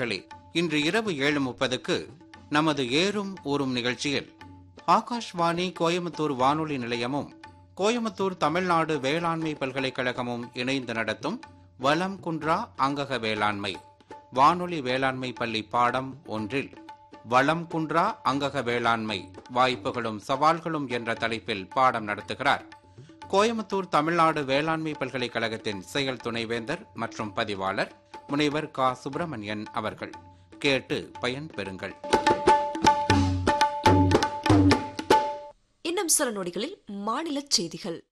நேயர்களே இன்று இரவு ஏழு முப்பதுக்கு நமது ஏறும் ஊறும் நிகழ்ச்சியில் ஆகாஷ்வாணி கோயம்புத்தூர் வானொலி நிலையமும் கோயம்புத்தூர் தமிழ்நாடு வேளாண்மை பல்கலைக்கழகமும் இணைந்து நடத்தும் வலம் குன்றா அங்கக வேளாண்மை வானொலி வேளாண்மை பள்ளி பாடம் ஒன்றில் வளம் குன்றா அங்கக வேளாண்மை வாய்ப்புகளும் சவால்களும் என்ற தலைப்பில் பாடம் நடத்துகிறார் கோயம்புத்தூர் தமிழ்நாடு வேளாண்மை பல்கலைக்கழகத்தின் செயல் துணைவேந்தர் மற்றும் பதிவாளர் முனைவர் கா சுப்பிரமணியன் அவர்கள் கேட்டு பயன் பெறுங்கள் இன்னும் சில நொடிகளில் மாநில செய்திகள்